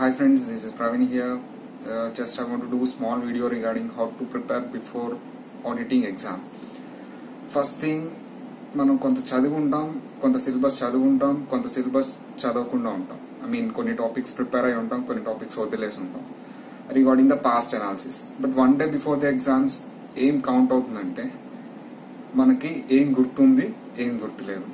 Hi friends, this is Praveen here. Uh, just I want to do a small video regarding how to prepare before auditing exam. First thing మనం కొంత చదివి ఉంటాం కొంత syllabus చదివి ఉంటాం కొంత syllabus చదవకుండా ఉంటాం ఐ మీన్ కొన్ని టాపిక్స్ ప్రిపేర్ అయి ఉంటాం కొన్ని టాపిక్స్ వదిలేసి ఉంటాం regarding the past analysis but one day before the exams ఏం కౌంట్ అవుతుందంటే మనకి ఏం గుర్తుంది ఏం గుర్తులేదు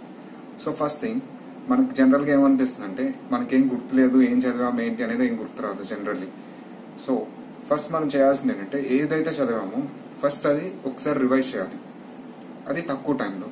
సో ఫస్ట్ థింగ్ మనకి జనరల్ గా ఏమనిపిస్తుంది అంటే మనకేం గుర్తులేదు ఏం చదివాము ఏంటి అనేది ఏం గుర్తురాదు జనరల్లీ సో ఫస్ట్ మనం చేయాల్సింది ఏంటంటే ఏదైతే చదివామో ఫస్ట్ అది ఒకసారి రివైజ్ చేయాలి అది తక్కువ టైంలో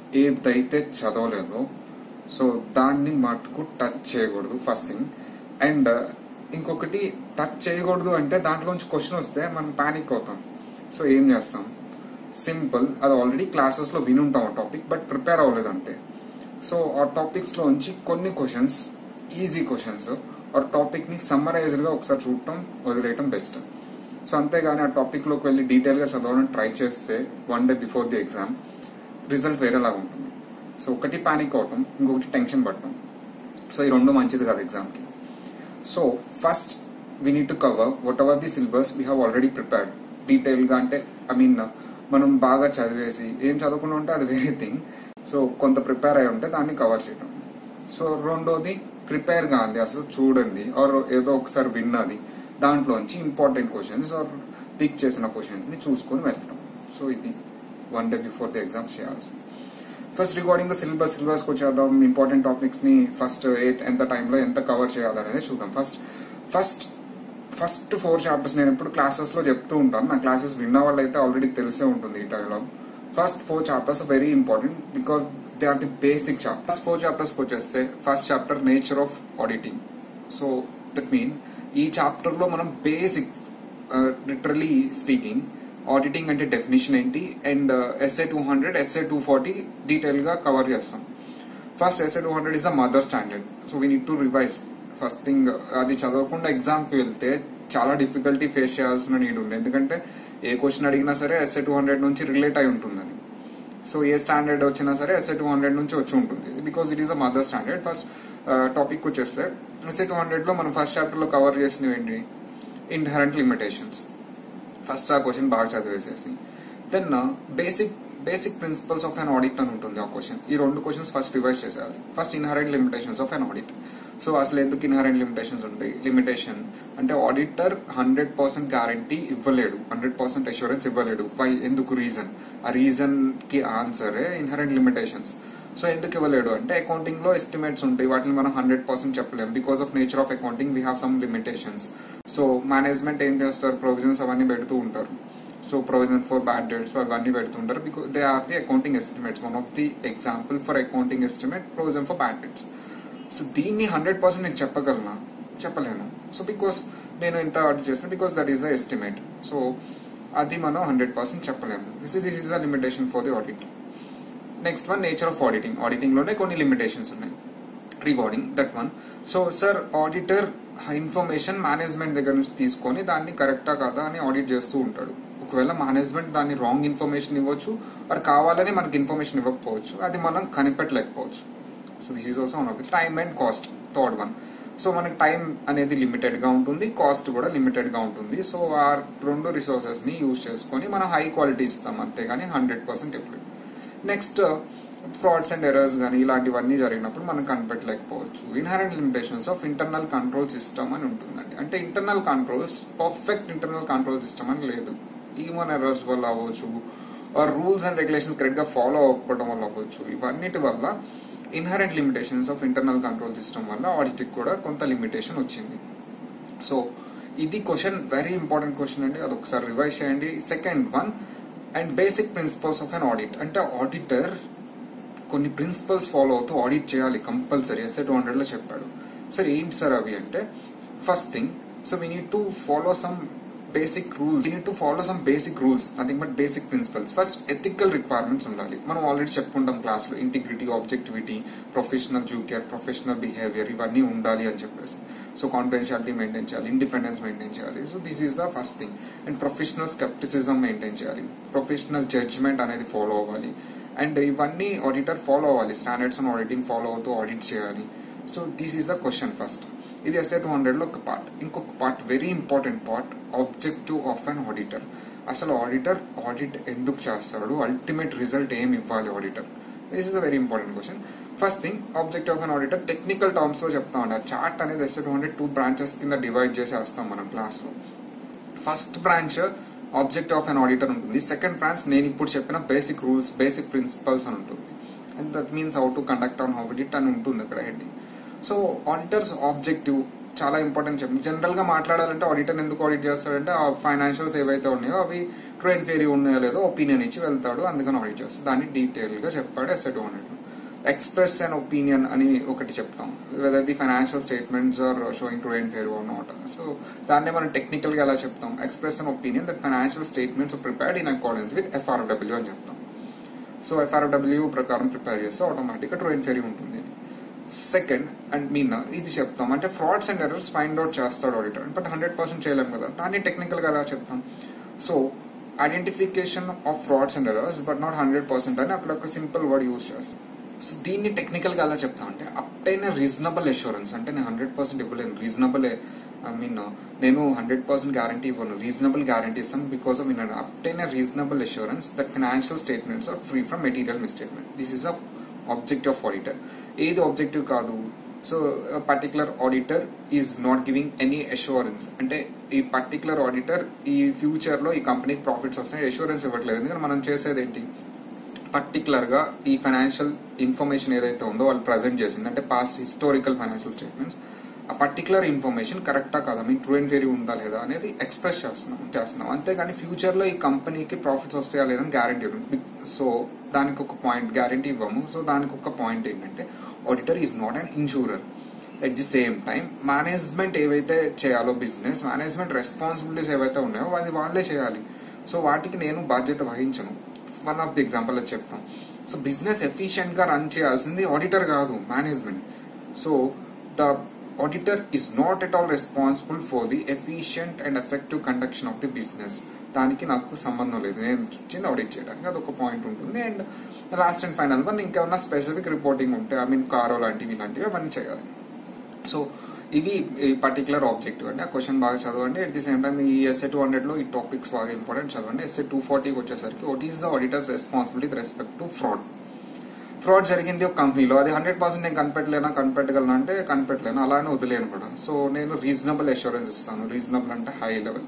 ఏదైతే చదవలేదో సో దాన్ని మటుకు టచ్ చేయకూడదు ఫస్ట్ థింగ్ అండ్ ఇంకొకటి టచ్ చేయకూడదు అంటే దాంట్లోంచి క్వశ్చన్ వస్తే మనం పానిక్ అవుతాం సో ఏం చేస్తాం సింపుల్ అది ఆల్రెడీ క్లాసెస్ లో వినుంటాం ఆ టాపిక్ బట్ ప్రిపేర్ అవ్వలేదు అంతే సో ఆ టాపిక్స్ లోంచి కొన్ని క్వశ్చన్స్ ఈజీ క్వశ్చన్స్ ఆ టాపిక్ ని సమ్మరైజ్డ్ గా ఒకసారి చూడటం వదిలేయటం బెస్ట్ సో అంతేగాని ఆ టాపిక్ లోకి వెళ్ళి డీటెయిల్ గా చదవడానికి ట్రై చేస్తే one day before the exam result వేరేలాగా ఉంటుంది సో ఒకటి పానిక్ అవటం ఇంకొకటి టెన్షన్ పడటం సో ఈ రెండు మంచిది కాదు ఎగ్జామ్ కి so first we need to cover whatever the syllabus we have already prepared detail గా అంటే ఐ మీన్ మనం బాగా చదివేసి ఏం చదవకుండా ఉంటే అది వేరే థింగ్ సో కొంత ప్రిపేర్ అయి ఉంటే దాన్ని కవర్ చేయడం సో రెండోది ప్రిపేర్ కాంది అసలు చూడండి ఆర్ ఏదో ఒకసారి విన్నది దాంట్లోంచి ఇంపార్టెంట్ క్వశ్చన్స్ ఆర్ పిక్ చేసిన క్వశ్చన్స్ ని చూసుకొని వెళ్ళటం సో ఇది one day before the exams చేయాల్సింది first regarding the syllabus syllabus వచ్చేద్దాం ఇంపార్టెంట్ టాపిక్స్ ని ఫస్ట్ ఎయిట్ ఎంత టైంలో ఎంత కవర్ చేయాలనేది చూద్దాం first first first four chapters నేను ఇప్పుడు క్లాసెస్ లో చెప్తూ ఉంటాను నా క్లాసెస్ విన్న వాళ్ళు అయితే ఆల్రెడీ తెలిసే ఉంటుంది ఈ dialogue first four chapters very important because they are the basic chapters four chapters వచ్చేస్తే first chapter nature of auditing so that mean ఈ చాప్టర్ లో మనం బేసిక్ లిటరలీ స్పీకింగ్ ఆడిటింగ్ అంటే డెఫినేషన్ ఏంటి and SA two hundred SA two forty detail గా cover చేస్తాం first SA two hundred is the mother standard so we need to revise first thing అది చదవకుండా exam కి వెళ్తే చాలా డిఫికల్టీ ఫేస్ చేయాల్సిన నీడ్ ఉంది ఎందుకంటే ఏ క్వశ్చన్ అడిగినా సరే ఎస్ఏ టూ హండ్రెడ్ నుంచి రిలేట్ అయి ఉంటుంది అది సో ఏ స్టాండర్డ్ వచ్చినా సరే ఎస్ఏ టూ హండ్రెడ్ నుంచి వచ్చి ఉంటుంది because it is a mother standard first topic వచ్చేస్తే ఎస్ఏ టూ హండ్రెడ్ లో మనం ఫస్ట్ చాప్టర్ లో కవర్ చేసినవి ఏంటి ఇంటహరెంట్ లిమిటేషన్స్ ఫస్ట్ ఆ క్వశ్చన్ బాగా చదివేసేసి then basic basic principles of an audit అని ఉంటుంది ఆ క్వశ్చన్ ఈ రెండు క్వశ్చన్స్ ఫస్ట్ రివైజ్ చేసేయాలి first inherent limitations of an audit so అసలు ఎందుకు ఇన్హరెంట్ లిమిటేషన్స్ ఉంటాయి లిమిటేషన్ అంటే ఆడిటర్ హండ్రెడ్ పర్సెంట్ గ్యారంటీ ఇవ్వలేడు హండ్రెడ్ పర్సెంట్ అష్యూరెన్స్ ఇవ్వలేడు వై ఎందుకు రీజన్ ఆ రీజన్ కి ఆన్సరే ఇన్హరెంట్ లిమిటేషన్స్ సో ఎందుకు ఇవ్వలేడు అంటే అకౌంటింగ్ లో ఎస్టిమేట్స్ ఉంటాయి వాటిని మనం హండ్రెడ్ పర్సెంట్ చెప్పలేం because of nature of accounting we have some limitations so management ఏం చేస్తారు ప్రొవిజన్స్ అవన్నీ పెడుతూ ఉంటారు so provision for bad debts అవన్నీ పెడుతుంటారు because they are the accounting estimates one of the example for accounting estimate provision for bad debts so దీన్ని hundred percent నేను చెప్పగలనా చెప్పలేను సో బికాస్ నేను ఎంత ఆడిట్ చేసిన because that is the estimate so అది మనం హండ్రెడ్ పర్సెంట్ చెప్పలేము this this is the limitation for the audit next one nature of auditing auditing లోనే కొన్ని లిమిటేషన్స్ ఉన్నాయి regarding that one so sir auditor information management దగ్గర నుంచి తీసుకొని దాన్ని కరెక్టా కదా అని ఆడిట్ చేస్తూ ఉంటాడు ఒకవేళ మేనేజ్మెంట్ దాన్ని రాంగ్ ఇన్ఫర్మేషన్ ఇవ్వచ్చు మరి కావాలని మనకి ఇన్ఫర్మేషన్ ఇవ్వకపోవచ్చు అది మనం కనిపెట్టలేకపోవచ్చు so this is also one of the time and cost third one so మనకి టైం అనేది లిమిటెడ్ గా ఉంటుంది కాస్ట్ కూడా లిమిటెడ్ గా ఉంటుంది సో ఆ రెండు రిసోర్సెస్ ని యూజ్ చేసుకొని మనం హై క్వాలిటీ ఇస్తాం అంతేగాని హండ్రెడ్ పర్సెంట్ ఇవ్వలేదు నెక్స్ట్ ఫ్రాడ్స్ అండ్ ఎర్రర్స్ కానీ ఇలాంటివన్నీ జరిగినప్పుడు మనం కనిపెట్టలేకపోవచ్చు inherent limitations of internal control system అని ఉంటుందండి అంటే internal controls perfect internal control system అని లేదు హ్యూమన్ ఎర్రర్స్ వల్ల అవ్వచ్చు or rules and regulations correct గా ఫాలో అవ్వకపోవడం వల్ల అవ్వచ్చు ఇవన్నిటి వల్ల inherent limitations of internal control system వల్ల ఆడిట్ కూడా కొంత లిమిటేషన్ వచ్చింది సో ఇది క్వశ్చన్ వెరీ ఇంపార్టెంట్ క్వశ్చన్ అండి అది ఒకసారి రివైజ్ చేయండి second one and basic principles of an audit అంటే ఆడిటర్ కొన్ని ప్రిన్సిపల్స్ ఫాలో అవుతూ ఆడిట్ చేయాలి కంపల్సరీ ఎస్ఏ టూ హండ్రెడ్ లో చెప్పాడు సార్ ఏంటి సార్ అవి అంటే first thing so we need to follow some basic rules you need to follow some basic rules nothing but basic principles first ethical requirements ఉండాలి మనం already చెప్పుకుంటాం class లో integrity objectivity professional due care professional behaviour ఇవన్నీ ఉండాలి అని చెప్పేసి so confidentiality maintain చేయాలి independence maintain చేయాలి so this is the first thing and professional scepticism maintain చేయాలి ప్రొఫెషనల్ జడ్జ్మెంట్ అనేది ఫాలో అవ్వాలి అండ్ ఇవన్నీ ఆడిటర్ ఫాలో అవ్వాలి స్టాండర్డ్స్ అండ్ ఆడిటింగ్ ఫాలో అవుతూ ఆడిట్ చేయాలి so this is the question first ఇది ఎస్ఏ టూ హండ్రెడ్ లో ఒక పార్ట్ ఇంకొక part very important part objective of an auditor అసలు ఆడిటర్ ఆడిట్ ఎందుకు చేస్తాడు అల్టిమేట్ రిజల్ట్ ఏం ఇవ్వాలి auditor this is a very important question first thing objective of an auditor technical terms లో చెప్తా ఉంటా చార్ట్ అనేది SA two hundred two branches కింద డివైడ్ చేసి వేస్తాం మనం క్లాస్ లో first branch object of an auditor ఉంటుంది సెకండ్ బ్రాంచ్ నేను ఇప్పుడు చెప్పిన బేసిక్ రూల్స్ బేసిక్ ప్రిన్సిపల్స్ అని ఉంటుంది and that means how to conduct on audit అని ఉంటుంది అక్కడ హెడ్డింగ్ సో ఆడిటర్స్ ఆబ్జెక్టివ్ చాలా ఇంపార్టెంట్ చెప్పి జనరల్ గా మాట్లాడాలంటే ఆడిటర్ ఎందుకు ఆడిట్ చేస్తాడంటే ఆ ఫైనాన్షియల్స్ ఏవైతే ఉన్నాయో అవి ట్రూ అండ్ ఫేరీ ఉన్నాయో లేదో ఒపీనియన్ ఇచ్చి వెళ్తాడు అందుకని ఆడిట్ చేస్తాడు దాన్ని డీటెయిల్ గా చెప్పాడు SA two hundred express and opinion అని ఒకటి చెప్తాం whether the financial statements are showing true and fair or not so దాన్ని మనం టెక్నికల్ గా ఎలా చెప్తాం express and opinion that financial statements prepared in accordance with FRW అని చెప్తాం సో ఎఫ్ఆర్డబ్ల్యూ ప్రకారం ప్రిపేర్ చేస్తే ఆటోమేటిక్ గా ట్రూ అండ్ ఫేరీ ఉంటుంది సెకండ్ అండ్ మీన్ ఇది చెప్తాం అంటే frauds and errors find out చేస్తాడు ఆడిటర్ బట్ హండ్రెడ్ పర్సెంట్ చేయలేము కదా దాన్ని టెక్నికల్ గా ఎలా చెప్తాం so identification of frauds and errors but not hundred percent అని అక్కడ ఒక సింపుల్ వర్డ్ యూజ్ చేస్తాం సో దీన్ని టెక్నికల్ గా ఎలా చెప్తా అంటే అప్టైన్ రీజనబుల్ అష్యూరెన్స్ అంటే నేను హండ్రెడ్ పర్సెంట్ ఇవ్వలేను రీజనబుల్ ఐ మీన్ నేను హండ్రెడ్ పర్సెంట్ గ్యారంటీ ఇవ్వను రీజనబుల్ గ్యారంటీ ఇస్తాను because of in obtain reasonable assurance that financial statements are free from material misstatement this is a objective of auditor ఏది objective కాదు so particular auditor is not giving any assurance అంటే ఈ particular auditor ఈ future లో ఈ కంపెనీకి profits వస్తాయి assurance ఇవ్వట్లేదు ఎందుకంటే మనం చేసేది ఏంటి పర్టికులర్ గా ఈ ఫైనాన్షియల్ ఇన్ఫర్మేషన్ ఏదైతే ఉందో వాళ్ళు ప్రజెంట్ చేసింది అంటే పాస్ట్ హిస్టారికల్ ఫైనాన్షియల్ స్టేట్మెంట్స్ ఆ పర్టికులర్ ఇన్ఫర్మేషన్ కరెక్టా కాదా మీకు ట్రూ అండ్ ఫేరీ ఉందా లేదా అనేది ఎక్స్ప్రెస్ చేస్తున్నాం చేస్తున్నాం అంతేగాని ఫ్యూచర్ లో ఈ కంపెనీకి ప్రాఫిట్స్ వస్తాయా లేదని గ్యారంటీ సో దానికి ఒక పాయింట్ గ్యారంటీ ఇవ్వము సో దానికి ఒక పాయింట్ ఏంటంటే auditor is not and insurer at the same time management ఏవైతే చేయాలో బిజినెస్ మేనేజ్మెంట్ రెస్పాన్సిబిలిటీస్ ఏవైతే ఉన్నాయో అది వాళ్ళే చేయాలి సో వాటికి నేను బాధ్యత వహించను వన్ ఆఫ్ ది ఎగ్జాంపుల్ అది చెప్తాం సో బిజినెస్ ఎఫిషియెంట్ గా రన్ చేయాల్సింది ఆడిటర్ కాదు management so the auditor is not at all responsible for the efficient and effective conduction of the business దానికి నాకు సంబంధం లేదు నేను చిన్న ఆడిట్ చేయడానికి అదొక పాయింట్ ఉంటుంది and last and final one ఇంకేమన్నా స్పెసిఫిక్ రిపోర్టింగ్ ఉంటే ఐ మీన్ కారో లాంటివి ఇలాంటివి అవన్నీ చేయాలి సో ఇది ఈ పర్టికులర్ ఆబ్జెక్టివ్ అండి ఆ క్వశ్చన్ బాగా చదవండి అట్ ది సేమ్ టైం ఈ ఎస్ఏ టూ హండ్రెడ్ లో ఈ టాపిక్స్ బాగా ఇంపార్టెంట్ చదవండి ఎస్ఏ టూ ఫార్టీకి వచ్చేసరికి what is the auditor's responsibility respect to fraud fraud జరిగింది ఒక కంపెనీలో అది హండ్రెడ్ పర్సెంట్ నేను కనిపెట్టలేనా కనిపెట్టగలను అంటే కనిపెట్టలేను అలానే వదిలేను కూడా సో నేను రీజనబుల్ అష్యూరెన్స్ ఇస్తాను రీజనబుల్ అంటే high level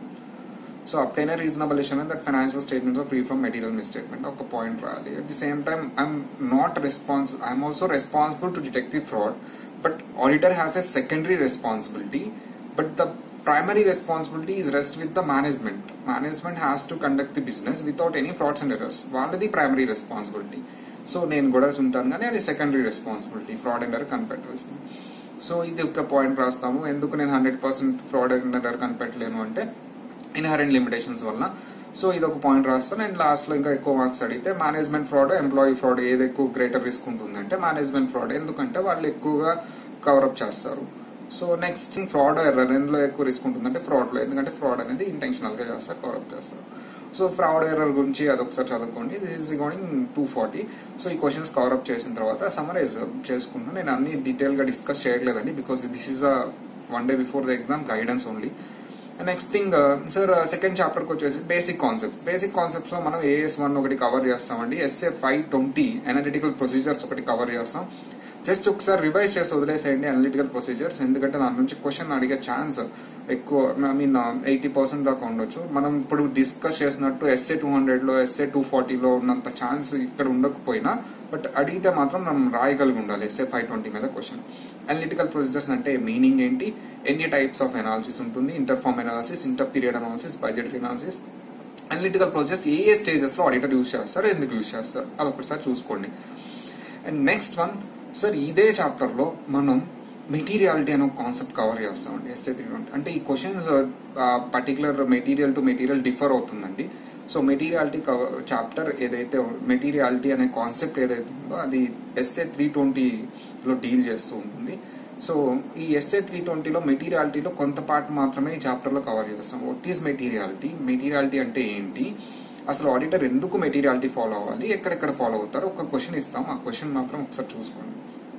so obtain reasonable assurance that financial statements are free from material misstatement ఒక పాయింట్ రాయాలి at the same time I'm not responsible I'm also responsible to detect the fraud but auditor has a secondary responsibility but the primary responsibility is rest with the management. Management has to conduct the business without any frauds and errors. వాళ్ళది primary responsibility so నేను కూడా ఉంటాను కానీ అది secondary responsibility fraud and error కనిపెట్టాల్సింది so ఇది ఒక point రాస్తాము ఎందుకు నేను hundred percent fraud and error కనిపెట్టలేను అంటే ఇన్హరెంట్ లిమిటేషన్స్ వల్ల సో ఇది ఒక పాయింట్ రాస్తాను అండ్ లాస్ట్ లో ఇంకా ఎక్కువ మార్క్స్ అడిగితే మేనేజ్మెంట్ ఫ్రాడ్ ఎంప్లాయీ ఫ్రాడ్ ఏది ఎక్కువ గ్రేటర్ రిస్క్ ఉంటుందంటే మేనేజ్మెంట్ ఫ్రాడ్ ఎందుకంటే వాళ్ళు ఎక్కువగా కవరప్ చేస్తారు సో నెక్స్ట్ ఫ్రాడ్ ఎర్రర్ ఎందులో ఎక్కువ రిస్క్ ఉంటుందంటే ఫ్రాడ్ లో ఎందుకంటే ఫ్రాడ్ అనేది ఇంటెన్షనల్ గా చేస్తారు కవరప్ చేస్తారు సో ఫ్రాడ్ ఎర్రర్ గురించి అదొకసారి చదువుకోండి this is according to forty so ఈ క్వశ్చన్స్ కవరప్ చేసిన తర్వాత సమరైజ్ చేసుకున్నాను నేను అన్ని డీటెయిల్ గా డిస్కస్ చేయట్లేదండి because this is a one day before the exam guidance only next thing sir second chapter కి వచ్చేసి బేసిక్ కాన్సెప్ట్ బేసిక్ కాన్సెప్ట్స్ లో మనం ఏఎస్ వన్ ఒకటి కవర్ చేస్తామండి SA five twenty analytical procedures ఒకటి కవర్ చేస్తాం జస్ట్ ఒకసారి రివైజ్ చేసి వదిలేసేయండి అనలిటికల్ ప్రొసీజర్స్ ఎందుకంటే దాని నుంచి క్వశ్చన్ అడిగే ఛాన్స్ ఎక్కువ ఐ మీన్ ఎయిటీ పర్సెంట్ దాకా ఉండొచ్చు మనం ఇప్పుడు డిస్కస్ చేసినట్టు ఎస్ఏ టూ హండ్రెడ్ లో ఎస్ఏ టూ ఫార్టీలో ఉన్నంత ఛాన్స్ ఇక్కడ ఉండకపోయినా బట్ అడిగితే మాత్రం మనం రాయగలిగి ఉండాలి ఎస్ఏ ఫైవ్ ట్వంటీ మీద క్వశ్చన్ అనలిటికల్ ప్రొసీజర్స్ అంటే మీనింగ్ ఏంటి ఎన్ని టైప్స్ ఆఫ్ ఎనాలిసిస్ ఉంటుంది interfirm analysis inter period analysis budgetary analysis analytical process ఏ ఏ స్టేజెస్ లో ఆడిటర్ యూస్ చేస్తారు ఎందుకు యూస్ చేస్తారు అదొకసారి చూసుకోండి అండ్ నెక్స్ట్ వన్ సార్ ఇదే చాప్టర్ లో మనం మెటీరియాలిటీ అనే కాన్సెప్ట్ కవర్ చేస్తామండి ఎస్ఏ త్రీ అంటే ఈ questions particular material to material differ అవుతుందండి సో మెటీరియాలిటీ చాప్టర్ ఏదైతే మెటీరియాలిటీ అనే కాన్సెప్ట్ ఏదైతే ఉందో అది ఎస్ఏ త్రీ ట్వంటీలో డీల్ చేస్తూ ఉంటుంది సో ఈ ఎస్ఏ త్రీ ట్వంటీలో మెటీరియాలిటీలో కొంత పార్ట్ మాత్రమే ఈ చాప్టర్ లో కవర్ చేస్తాం వాట్ ఈస్ మెటీరియాలిటీ మెటీరియాలిటీ అంటే ఏంటి అసలు ఆడిటర్ ఎందుకు మెటీరియాలిటీ ఫాలో అవ్వాలి ఎక్కడెక్కడ ఫాలో అవుతారు ఒక క్వశ్చన్ ఇస్తాం ఆ క్వశ్చన్ మాత్రం ఒకసారి చూసుకోండి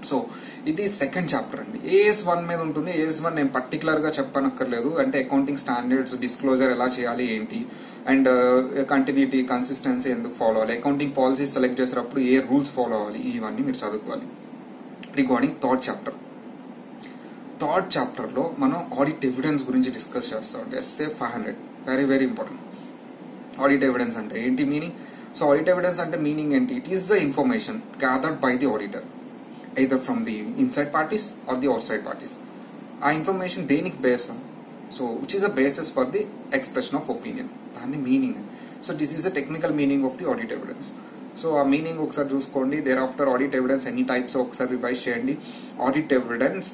సో ఇది సెకండ్ చాప్టర్ అండి ఏఎస్ వన్ మీద ఉంటుంది ఏఎస్ వన్ నేను పర్టికులర్ గా చెప్పనక్కర్లేదు అంటే అకౌంటింగ్ స్టాండర్డ్స్ డిస్క్లోజర్ ఎలా చేయాలి ఏంటి అండ్ కంటిన్యూటీ కన్సిస్టెన్సీ ఎందుకు ఫాలో అవ్వాలి అకౌంటింగ్ పాలసీస్ సెలెక్ట్ చేసేటప్పుడు ఏ రూల్స్ ఫాలో అవ్వాలి ఇవన్నీ మీరు చదువుకోవాలి regarding third chapter third chapter లో మనం ఆడిట్ ఎవిడెన్స్ గురించి డిస్కస్ చేస్తామండి SA five hundred very very important audit evidence అంటే ఏంటి మీనింగ్ సో ఆడిట్ ఎవిడెన్స్ అంటే మీనింగ్ ఏంటి it is the information gathered by the auditor either from the inside parties or the outside parties. ఆ information దేనికి base so which is a basis for the expression of opinion దాన్ని meaning so this is the technical meaning of the audit evidence so ఆ meaning ఒకసారి చూసుకోండి thereafter audit evidence any types ఒకసారి revise చేయండి audit evidence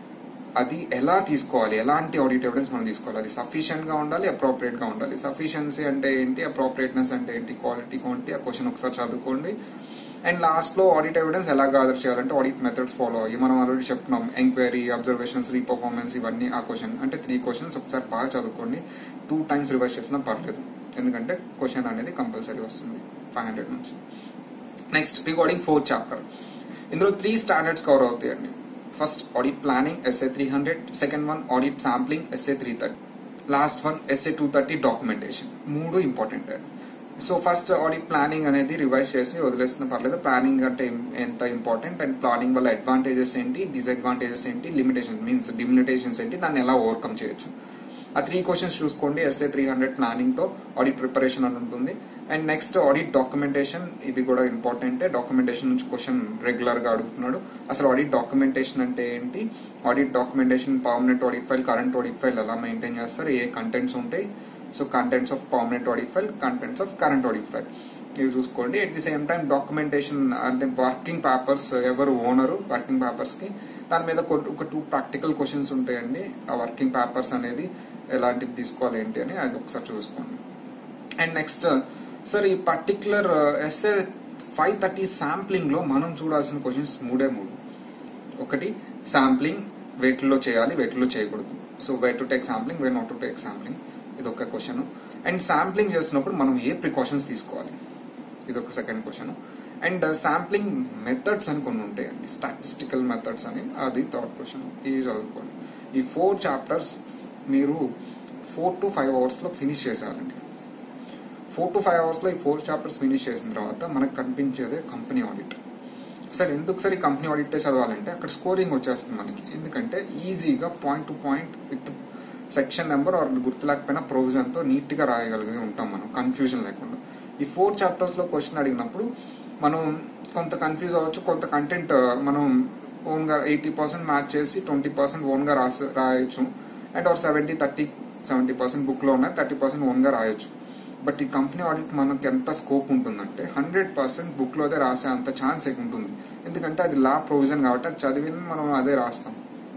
అది ఎలా తీసుకోవాలి ఎలాంటి ఆడిట్ ఎవిడెన్స్ మనం తీసుకోవాలి అది సఫిషియెంట్ గా ఉండాలి అప్రోప్రియేట్ గా ఉండాలి సఫిషియన్సీ అంటే ఏంటి అప్రోప్రియేట్నెస్ అంటే ఏంటి క్వాలిటీ క్వాంటిటీ ఆ క్వశ్చన్ ఒకసారి చదువుకోండి అండ్ లాస్ట్ లో ఆడిట్ ఎవిడెన్స్ ఎలా గ్యాదర్ చేయాలంటే ఆడిట్ మెథడ్స్ ఫాలో అయ్యి మనం ఆల్రెడీ చెప్తున్నాం ఎంక్వైరీ అబ్జర్వేషన్స్ రీపర్ఫార్మెన్స్ ఇవన్నీ ఆ క్వశ్చన్ అంటే త్రీ క్వశ్చన్స్ ఒకసారి బాగా చదువుకోండి టూ టైమ్స్ రివైజ్ చేసినా పర్లేదు ఎందుకంటే క్వశ్చన్ అనేది కంపల్సరీ వస్తుంది ఫైవ్ హండ్రెడ్ నుంచి నెక్స్ట్ రిగార్డింగ్ ఫోర్త్ చాప్టర్ ఇందులో త్రీ స్టాండర్డ్స్ కవర్ అవుతాయండి first audit planning SA three hundred second one audit sampling SA three thirty last one SA two thirty documentation మూడు important అండి so first audit planning అనేది revise చేసి వదిలేసిన పర్లేదు planning అంటే ఎంత ఇంపార్టెంట్ అండ్ ప్లానింగ్ వల్ల అడ్వాంటేజెస్ ఏంటి డిసడ్వాంటేజెస్ ఏంటి లిమిటేషన్ మీన్స్ లిమిటేషన్స్ ఏంటి దాన్ని ఎలా ఓవర్కమ్ చేయొచ్చు ఆ త్రీ క్వశ్చన్స్ చూసుకోండి ఎస్ఏ త్రీ హండ్రెడ్ ప్లానింగ్ తో ఆడిట్ ప్రిపరేషన్ అని ఉంటుంది అండ్ నెక్స్ట్ ఆడిట్ డాక్యుమెంటేషన్ ఇది కూడా ఇంపార్టెంట్ డాక్యుమెంటేషన్ నుంచి క్వశ్చన్ రెగ్యులర్ గా అడుగుతున్నాడు అసలు ఆడిట్ డాక్యుమెంటేషన్ అంటే ఏంటి audit documentation permanent audit file current audit file ఎలా మెయింటైన్ చేస్తారు ఏ కంటెంట్స్ ఉంటాయి so contents of permanent audit file contents of current audit file ఇవి చూసుకోండి at the same time documentation అంటే వర్కింగ్ పేపర్స్ ఎవరు ఓనరు వర్కింగ్ పేపర్స్ కి దాని మీద ఒక టూ ప్రాక్టికల్ క్వశ్చన్స్ ఉంటాయండి ఆ వర్కింగ్ పేపర్స్ అనేది ఎలాంటిది తీసుకోవాలి ఏంటి అని అది ఒకసారి చూసుకోండి అండ్ నెక్స్ట్ సార్ ఈ particular SA five thirty sampling లో మనం చూడాల్సిన క్వశ్చన్స్ మూడే మూడు ఒకటి శాంప్లింగ్ వేటిలో చేయాలి వేటిలో చేయకూడదు so way to take sampling way not to take sampling ఇది ఒక క్వశ్చన్ అండ్ శాంప్లింగ్ చేస్తున్నప్పుడు మనం ఏ ప్రికాషన్స్ తీసుకోవాలి ఇది ఒక second question and sampling methods అని కొన్ని ఉంటాయండి స్టాటిస్టికల్ మెథడ్స్ అని అది థర్డ్ క్వశ్చన్ ఇవి చదువుకోండి ఈ ఫోర్ చాప్టర్స్ మీరు ఫోర్ టు ఫైవ్ అవర్స్ లో ఫినిష్ చేసేయాలండి ఫోర్ టు ఫైవ్ అవర్స్ లో ఈ ఫోర్ చాప్టర్స్ ఫినిష్ చేసిన తర్వాత మనకు కనిపించేదే కంపెనీ ఆడిట్ సరే ఎందుకు సరే కంపెనీ ఆడిట్ చదవాలంటే అక్కడ స్కోరింగ్ వచ్చేస్తుంది మనకి ఎందుకంటే ఈజీగా point to point with section number or గుర్తులేకపోయినా ప్రొవిజన్ తో నీట్ గా రాయగలిగి ఉంటాం మనం కన్ఫ్యూజన్ లేకుండా ఈ ఫోర్ చాప్టర్స్ లో క్వశ్చన్ అడిగినప్పుడు మనం కొంత కన్ఫ్యూజ్ అవ్వచ్చు కొంత కంటెంట్ మనం ఓన్ గా ఎయిటీ పర్సెంట్ మ్యాచ్ చేసి ట్వంటీ పర్సెంట్ ఓన్ గా రాసి రాయొచ్చు and or seventy thirty seventy percent book లో ఉన్నాయి థర్టీ పర్సెంట్ ఓన్ గా రాయొచ్చు బట్ ఈ కంపెనీ ఆడిట్ మనకి ఎంత స్కోప్ ఉంటుందంటే హండ్రెడ్ పర్సెంట్ బుక్ లోదే రాసే అంత ఛాన్స్ ఉంటుంది ఎందుకంటే అది లా ప్రొవిజన్ కాబట్టి అది చదివిన మనం అదే రాస్తాం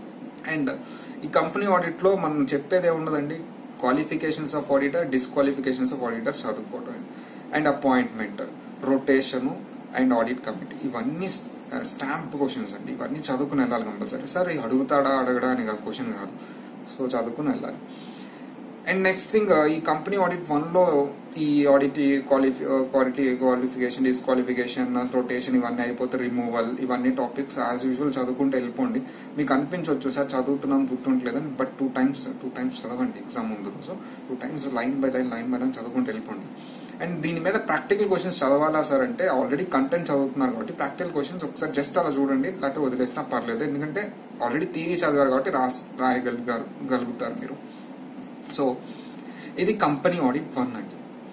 అండ్ ఈ కంపెనీ ఆడిట్ లో మనం చెప్పేది ఏముండదండి qualifications of auditor disqualifications of auditor చదువుకోవడం and appointment rotation and audit committee ఇవన్నీ స్టాంప్ క్వశ్చన్స్ అండి ఇవన్నీ చదువుకుని వెళ్ళాలి కంపల్సరీ సార్ అడుగుతాడా అడగడా అని కాదు క్వశ్చన్ కాదు సో చదువుకుని వెళ్ళాలి అండ్ నెక్స్ట్ థింగ్ ఈ కంపెనీ ఆడిట్ వన్ లో ఈ ఆడిట్ క్వాలిఫి క్వాలిటీ క్వాలిఫికేషన్ డిస్క్వాలిఫికేషన్ రొటేషన్ ఇవన్నీ అయిపోతే రిమూవల్ ఇవన్నీ టాపిక్స్ యాజ్ యూజువల్ చదువుకుంటూ వెళ్ళిపోండి మీకు అనిపించవచ్చు సార్ చదువుతున్నాం గుర్తుంటలేదని but two times two times చదవండి ఎగ్జామ్ ముందు so two times line by line line by line చదువుకుంటూ వెళ్ళిపోండి అండ్ దీని మీద ప్రాక్టికల్ క్వశ్చన్స్ చదవాలా సార్ అంటే ఆల్రెడీ కంటెంట్ చదువుతున్నారు కాబట్టి ప్రాక్టికల్ క్వశ్చన్స్ ఒకసారి జస్ట్ అలా చూడండి లేకపోతే వదిలేసినా పర్లేదు ఎందుకంటే ఆల్రెడీ థీరీ చదివారు కాబట్టి రాస్ రాయగలిగారు గలుగుతారు మీరు సో ఇది కంపెనీ ఆడిట్ వన్ అండి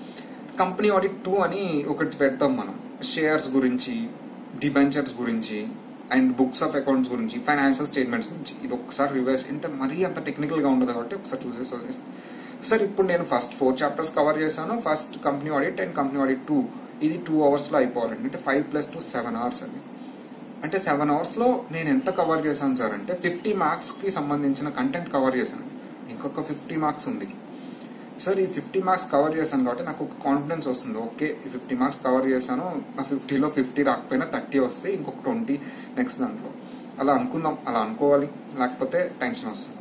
కంపెనీ ఆడిట్ టూ అని ఒకటి పెడతాం మనం షేర్స్ గురించి డిబెంచర్స్ గురించి అండ్ బుక్స్ ఆఫ్ అకౌంట్స్ గురించి ఫైనాన్షియల్ స్టేట్మెంట్స్ గురించి ఇది ఒకసారి రివర్స్ అంటే మరీ అంత టెక్నికల్ గా ఉండదు కాబట్టి ఒకసారి చూసేసి వదిలేసి సార్ ఇప్పుడు నేను ఫస్ట్ ఫోర్ చాప్టర్స్ కవర్ చేశాను first company audit and company audit two ఇది టూ అవర్స్ లో అయిపోవాలండి అంటే five plus two seven hours అండి అంటే సెవెన్ అవర్స్ లో నేను ఎంత కవర్ చేశాను సార్ అంటే ఫిఫ్టీ మార్క్స్ కి సంబంధించిన కంటెంట్ కవర్ చేశాను ఇంకొక ఫిఫ్టీ మార్క్స్ ఉంది సార్ ఈ ఫిఫ్టీ మార్క్స్ కవర్ చేశాను కాబట్టి నాకు ఒక కాన్ఫిడెన్స్ వస్తుంది ఓకే ఈ ఫిఫ్టీ మార్క్స్ కవర్ చేశాను ఆ ఫిఫ్టీలో ఫిఫ్టీ రాకపోయినా థర్టీ వస్తే ఇంకొక ట్వంటీ నెక్స్ట్ దాంట్లో అలా అనుకుందాం అలా అనుకోవాలి లేకపోతే టెన్షన్ వస్తుంది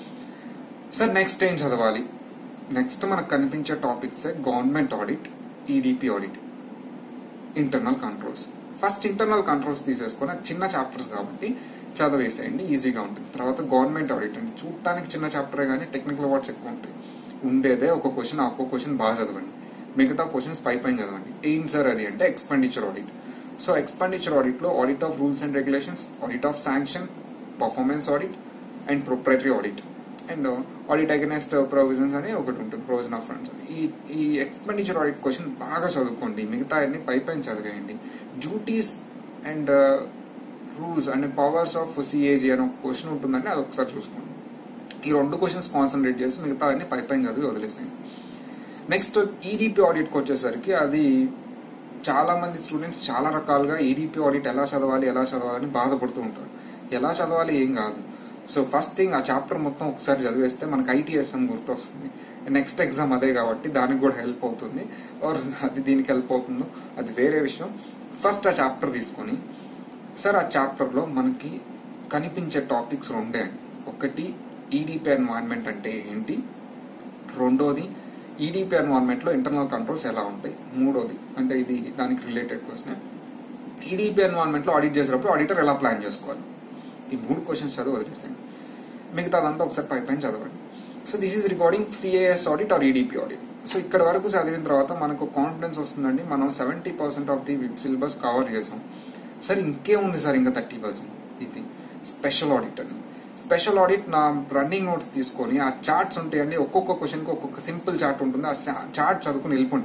సార్ నెక్స్ట్ ఏం చదవాలి నెక్స్ట్ మనకు కనిపించే topics government audit EDP audit internal controls first internal controls తీసేసుకొని అది చిన్న చాప్టర్స్ కాబట్టి చదివేసేయండి ఈజీగా ఉంటుంది తర్వాత గవర్నమెంట్ ఆడిట్ అండి చూడటానికి చిన్న చాప్టరే కానీ టెక్నికల్ వర్డ్స్ ఎక్కువ ఉంటాయి ఉండేదే ఒక క్వశ్చన్ ఆ ఒక్క క్వశ్చన్ బాగా చదవండి మిగతా క్వశ్చన్స్ పై పైన చదవండి ఏం సార్ అది అంటే expenditure audit so expenditure audit లో audit of rules and regulations audit of sanction performance audit and proprietary audit and audit against provisions అని ఒకటి ఉంటుంది ప్రొవిజన్ ఆఫ్ ఫండ్స్ ఈ ఈ ఎక్స్పెండిచర్ ఆడిట్ క్వశ్చన్ బాగా చదువుకోండి మిగతా అన్ని పై పైన చదివేయండి duties and rules and powers of CAG అనే ఒక క్వశ్చన్ ఉంటుందండి అది ఒకసారి చూసుకోండి ఈ రెండు క్వశ్చన్స్ కాన్సన్ట్రేట్ చేసి మిగతా అన్ని పై పైన చదివి వదిలేసేయండి నెక్స్ట్ ఈడిపి ఆడిట్కి వచ్చేసరికి అది చాలా మంది స్టూడెంట్స్ చాలా రకాలుగా ఈడిపి ఆడిట్ ఎలా చదవాలి ఎలా చదవాలని బాధపడుతూ ఉంటారు ఎలా చదవాలి ఏం కాదు సో ఫస్ట్ థింగ్ ఆ చాప్టర్ మొత్తం ఒకసారి చదివేస్తే మనకి ఐటీఎస్ అని గుర్తొస్తుంది నెక్స్ట్ ఎగ్జామ్ అదే కాబట్టి దానికి కూడా హెల్ప్ అవుతుంది ఆర్ అది దీనికి హెల్ప్ అవుతుందో అది వేరే విషయం ఫస్ట్ ఆ చాప్టర్ తీసుకొని సార్ ఆ చాప్టర్ లో మనకి కనిపించే టాపిక్స్ రెండే అండి ఒకటి ఈడిపి ఎన్వైరన్మెంట్ అంటే ఏంటి రెండోది ఈడిపి ఎన్వైరన్మెంట్ లో ఇంటర్నల్ కంట్రోల్స్ ఎలా ఉంటాయి మూడోది అంటే ఇది దానికి రిలేటెడ్ క్వశ్చన్ ఈడిపి ఎన్వైరన్మెంట్ లో ఆడిట్ చేసేటప్పుడు ఆడిటర్ ఎలా ప్లాన్ చేసుకోవాలి ఈ మూడు క్వశ్చన్స్ చదివి వదిలేసేయండి మిగతా అదంతా ఒకసారి పై పైన చదవండి so this is recording CAS audit or EDP audit so ఇక్కడ వరకు చదివిన తర్వాత మనకు కాన్ఫిడెన్స్ వస్తుందండి మనం seventy percent of the syllabus cover చేసాం సార్ ఇంకే ఉంది సార్ ఇంకా థర్టీ పర్సెంట్ ఇది స్పెషల్ ఆడిట్ అండి స్పెషల్ ఆడిట్ నా రన్నింగ్ నోట్స్ తీసుకొని ఆ చార్ట్స్ ఉంటాయండి ఒక్కొక్క క్వశ్చన్ కి ఒక్కొక్క సింపుల్ చార్ట్ ఉంటుంది ఆ చార్ట్ చదువుకుని వెళ్ళిపోండి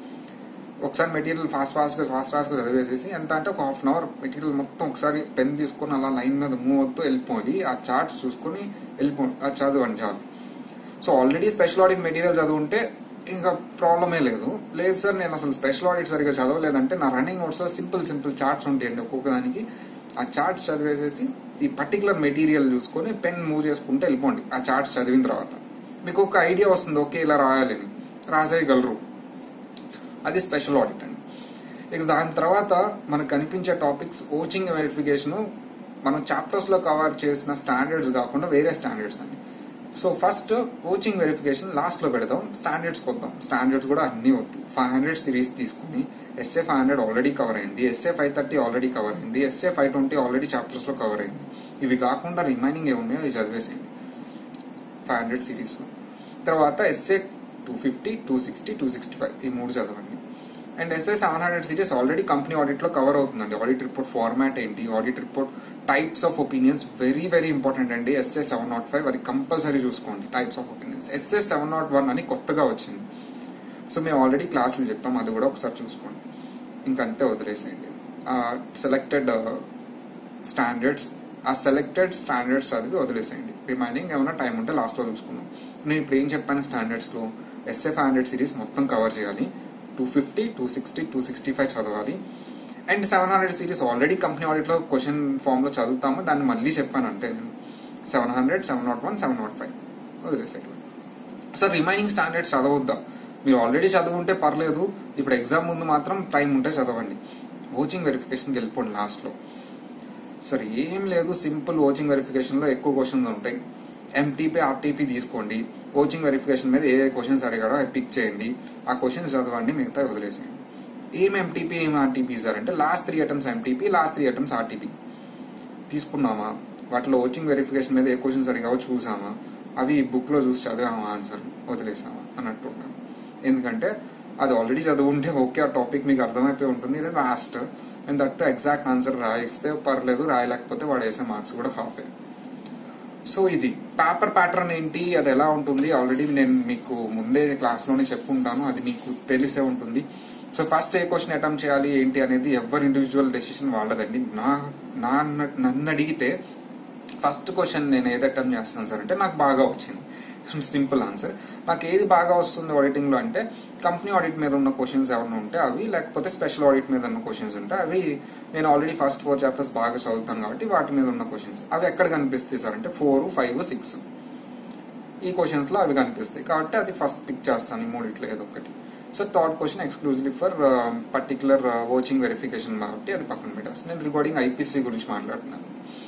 ఒకసారి మెటీరియల్ ఫాస్ట్ ఫాస్ట్ గా ఫాస్ట్ ఫాస్ట్ గా చదివేసేసి ఎంత అంటే ఒక హాఫ్ అన్ అవర్ మెటీరియల్ మొత్తం ఒకసారి పెన్ తీసుకొని అలా లైన్ మీద మూవ్ అవుతూ వెళ్ళిపోయి ఆ చార్ట్స్ చూసుకొని వెళ్ళిపో ఆ చదవండి చాలు so already special audit material చదువుంటే ఇంకా ప్రాబ్లమే లేదు లేదు సార్ నేను అసలు స్పెషల్ ఆడిట్ సరిగా చదవలేదంటే నా రన్నింగ్ నోట్స్ లో సింపుల్ సింపుల్ చార్ట్స్ ఉంటాయండి ఒక్కొక్క దానికి ఆ చార్ట్స్ చదివేసేసి ఈ పర్టికులర్ మెటీరియల్ చూసుకొని పెన్ మూవ్ చేసుకుంటే వెళ్ళిపోండి ఆ చార్ట్స్ చదివిన తర్వాత మీకు ఒక ఐడియా వస్తుంది ఓకే ఇలా రాయాలని రాసేయగలరు అది స్పెషల్ ఆడిట్ అండి ఇక దాని తర్వాత మనకు కనిపించే టాపిక్స్ కోచింగ్ వెరిఫికేషన్ మనం చాప్టర్స్ లో కవర్ చేసిన స్టాండర్డ్స్ కాకుండా వేరే స్టాండర్డ్స్ అండి so first coaching verification last లో పెడదాం స్టాండర్డ్స్ కొద్దాం స్టాండర్డ్స్ కూడా అన్ని వద్దు ఫైవ్ హండ్రెడ్ సిరీస్ తీసుకుని SA five hundred already cover అయింది SA five thirty already cover అయింది SA five twenty already chapters లో కవర్ అయింది ఇవి కాకుండా రిమైనింగ్ ఏమున్నాయో అవి చదివేసేయండి ఫైవ్ హండ్రెడ్ సిరీస్ తర్వాత SA two fifty two sixty two sixty five ఈ మూడు చదవండి and SA seven hundred series already company audit లో కవర్ అవుతుందండి ఆడిట్ రిపోర్ట్ ఫార్మాట్ ఏంటి audit report types of opinions very very important అండి SA seven nought five అది compulsory చూసుకోండి types of opinions SA seven nought one అని కొత్తగా వచ్చింది so మేము ఆల్రెడీ క్లాసులు చెప్పాం అది కూడా ఒకసారి చూసుకోండి ఇంకంతే వదిలేసేయండి సెలెక్టెడ్ స్టాండర్డ్స్ ఆ సెలెక్టెడ్ స్టాండర్డ్స్ చదివి వదిలేసేయండి రిమైనింగ్ ఏమైనా టైం ఉంటే లాస్ట్ లో చూసుకుందాం నేను ఇప్పుడు ఏం చెప్పాను స్టాండర్డ్స్ లో ఎస్ఏ ఫైవ్ హండ్రెడ్ సిరీస్ మొత్తం కవర్ చేయాలి two fifty two sixty two sixty five చదవాలి and seven hundred series already company audit లో క్వశ్చన్ ఫామ్ లో చదువుతాము దాన్ని మళ్ళీ చెప్పాను అంతే నేను seven hundred seven nought one seven nought five వదిలేసేయండి సార్ రిమైనింగ్ స్టాండర్డ్స్ చదవద్దా మీరు ఆల్రెడీ చదువుంటే పర్లేదు ఇప్పుడు ఎగ్జామ్ ముందు మాత్రం టైం ఉంటే చదవండి కోచింగ్ వెరిఫికేషన్కి వెళ్ళిపోండి లాస్ట్ లో సరే ఏం లేదు సింపుల్ కోచింగ్ వెరిఫికేషన్ లో ఎక్కువ క్వశ్చన్స్ ఉంటాయి ఎంటీపీ ఆర్టీపీ తీసుకోండి కోచింగ్ వెరిఫికేషన్ మీద ఏ ఏ క్వశ్చన్స్ అడిగాడో అవి పిక్ చేయండి ఆ క్వశ్చన్స్ చదవండి మిగతా వదిలేసేయండి ఏం ఎంటీపీ ఏం ఆర్టీపీ సార్ అంటే last three attempts MTP last three attempts RTP తీసుకున్నామా వాటిలో కోచింగ్ వెరిఫికేషన్ మీద ఏ క్వశ్చన్స్ అడిగావో చూసామా అవి బుక్ లో చూసి చదివామా ఆన్సర్ వదిలేసామా అన్నట్టు ఉన్నాను ఎందుకంటే అది ఆల్రెడీ చదువుంటే ఓకే ఆ టాపిక్ మీకు అర్థమైపోయి ఉంటుంది ఇది last and that exact answer రాయిస్తే పర్లేదు రాయలేకపోతే వాడు వేసే మార్క్స్ కూడా హాఫ్ సో ఇది పేపర్ ప్యాటర్న్ ఏంటి అది ఎలా ఉంటుంది ఆల్రెడీ నేను మీకు ముందే క్లాస్ లోనే చెప్పుకుంటాను అది మీకు తెలిసే ఉంటుంది సో ఫస్ట్ ఏ క్వశ్చన్ అటెంప్ట్ చేయాలి ఏంటి అనేది ఎవరి ఇండివిజువల్ డెసిషన్ వాళ్ళదండి నా నా నన్ను అడిగితే ఫస్ట్ క్వశ్చన్ నేను ఏది అటెంప్ట్ చేస్తాను సార్ అంటే నాకు బాగా వచ్చింది సింపుల్ ఆన్సర్ నాకు ఏది బాగా వస్తుంది ఆడిటింగ్ లో అంటే కంపెనీ ఆడిట్ మీద ఉన్న క్వశ్చన్స్ ఏమైనా ఉంటే అవి లేకపోతే స్పెషల్ ఆడిట్ మీద ఉన్న క్వశ్చన్స్ ఉంటే అవి నేను ఆల్రెడీ ఫస్ట్ ఫోర్ చాప్టర్స్ బాగా చదువుతాను కాబట్టి వాటి మీద ఉన్న క్వశ్చన్స్ అవి ఎక్కడ కనిపిస్తాయి సార్ అంటే ఫోర్ ఫైవ్ సిక్స్ ఈ క్వశ్చన్స్ లో అవి కనిపిస్తాయి కాబట్టి అది ఫస్ట్ పిక్ చేస్తాను ఈ మూడిట్లో ఏదో ఒకటి so third question exclusively for particular watching verification కాబట్టి అది పక్కన పెట్టేస్తాను నేను రికార్డింగ్ ఐపీసీ గురించి మాట్లాడుతున్నాను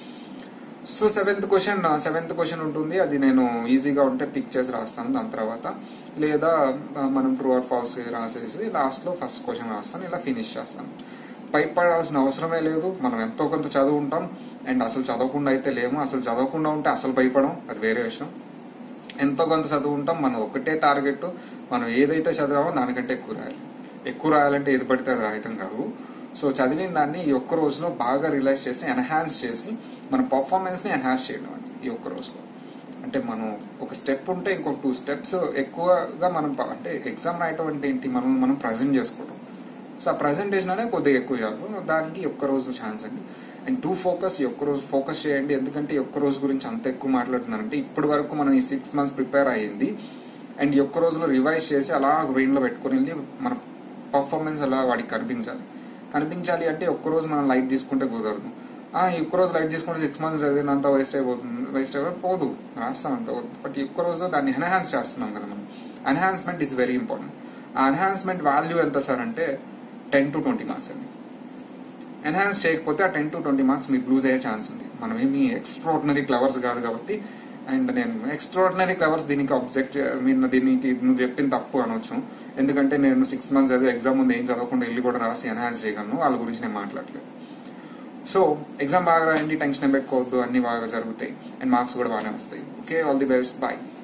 so seventh question seventh question ఉంటుంది అది నేను ఈజీగా ఉంటే పిక్ చేసి రాస్తాను దాని తర్వాత లేదా మనం ట్రూ ఆర్ ఫాల్స్ రాసేసి లాస్ట్ లో ఫస్ట్ క్వశ్చన్ రాస్తాను ఇలా ఫినిష్ చేస్తాను భయపడాల్సిన అవసరమే లేదు మనం ఎంతో కొంత చదువుకుంటాం అండ్ అసలు చదవకుండా అయితే లేము అసలు చదవకుండా ఉంటే అసలు భయపడం అది వేరే విషయం ఎంతో కొంత చదువుకుంటాం మనం ఒకటే టార్గెట్ మనం ఏదైతే చదివామో దానికంటే ఎక్కువ రాయాలి ఎక్కువ రాయాలంటే ఏది పడితే అది రాయటం కాదు సో చదివిన దాన్ని ఈ ఒక్క రోజులో బాగా రిలైజ్ చేసి ఎన్హాన్స్ చేసి మన పర్ఫార్మెన్స్ ని ఎన్హాన్స్ చేయడం అండి ఈ ఒక్క రోజులో అంటే మనం ఒక స్టెప్ ఉంటే ఇంకొక టూ స్టెప్స్ ఎక్కువగా మనం ప- అంటే ఎగ్జామ్ రాయటం అంటే ఏంటి మనం మనం ప్రజెంట్ చేసుకోవడం సో ఆ ప్రజెంటేషన్ అనేది కొద్దిగా ఎక్కువ చేయాలి దానికి ఈ ఒక్క రోజు ఛాన్స్ అండి అండ్ టూ ఫోకస్ ఈ ఒక్క రోజు ఫోకస్ చేయండి ఎందుకంటే ఈ ఒక్క రోజు గురించి అంత ఎక్కువ మాట్లాడుతున్నారంటే ఇప్పటి వరకు మనం ఈ సిక్స్ మంత్స్ ప్రిపేర్ అయ్యింది అండ్ ఈ ఒక్క రోజులో రివైజ్ చేసి అలా బ్రెయిన్ లో పెట్టుకుని వెళ్ళి మన పర్ఫార్మెన్స్ అలా వాడికి కనిపించాలి కనిపించాలి అంటే ఒక్క రోజు మనం లైట్ తీసుకుంటే కుదరదు ఆ ఈ ఒక్క రోజు లైట్ తీసుకుంటే సిక్స్ మంత్స్ చదివినంత వేస్ట్ అయిపోతుంది వేస్ట్ అయిపోయి పోదు రాస్తాం అంత పోదు బట్ ఈ ఒక్క రోజు దాన్ని ఎన్హాన్స్ చేస్తున్నాం కదా మనం ఎన్హాన్స్మెంట్ ఈస్ వెరీ ఇంపార్టెంట్ ఆ ఎన్హాన్స్మెంట్ వాల్యూ ఎంత సార్ అంటే టెన్ టు ట్వంటీ మార్క్స్ అండి ఎన్హాన్స్ చేయకపోతే ఆ టెన్ టు ట్వంటీ మార్క్స్ మీకు లూజ్ అయ్యే ఛాన్స్ ఉంది మనం ఏమి ఎక్స్ట్రాడినరీ క్లవర్స్ కాదు కాబట్టి అండ్ నేను ఎక్స్ట్రాడినరీ క్లవర్స్ దీనికి ఆబ్జెక్ట్ మీరు దీనికి నువ్వు చెప్పిన తప్పు అనొచ్చు ఎందుకంటే నేను సిక్స్ మంత్స్ చదివి ఎగ్జామ్ ముందు ఏం చదవకుండా వెళ్ళి కూడా రాసి ఎన్హాన్స్ చేయగలను వాళ్ళ గురించి నేను మాట్లాడలేదు సో ఎగ్జామ్ బాగా రాయండి టెన్షన్ పెట్టుకోవద్దు అన్ని బాగా జరుగుతాయి అండ్ మార్క్స్ కూడా బాగానే వస్తాయి okay all the best bye